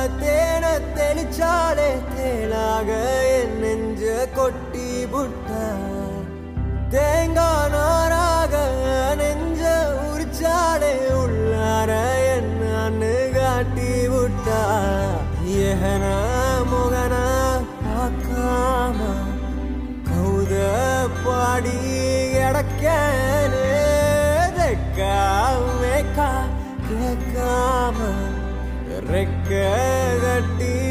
தேன தெளிச்சாலே தேனாக என் நெஞ்ச கொட்டி புட்டா தேங்காய் நாராக நெஞ்ச உரிச்சாலே உள்ளார என்னன்னு காட்டி விட்டா ஏகன முகன பார்க்காம கௌத பாடி கிடக்கனே தெக்கா மேக்கா கேட்காம ரெக்க கட்டி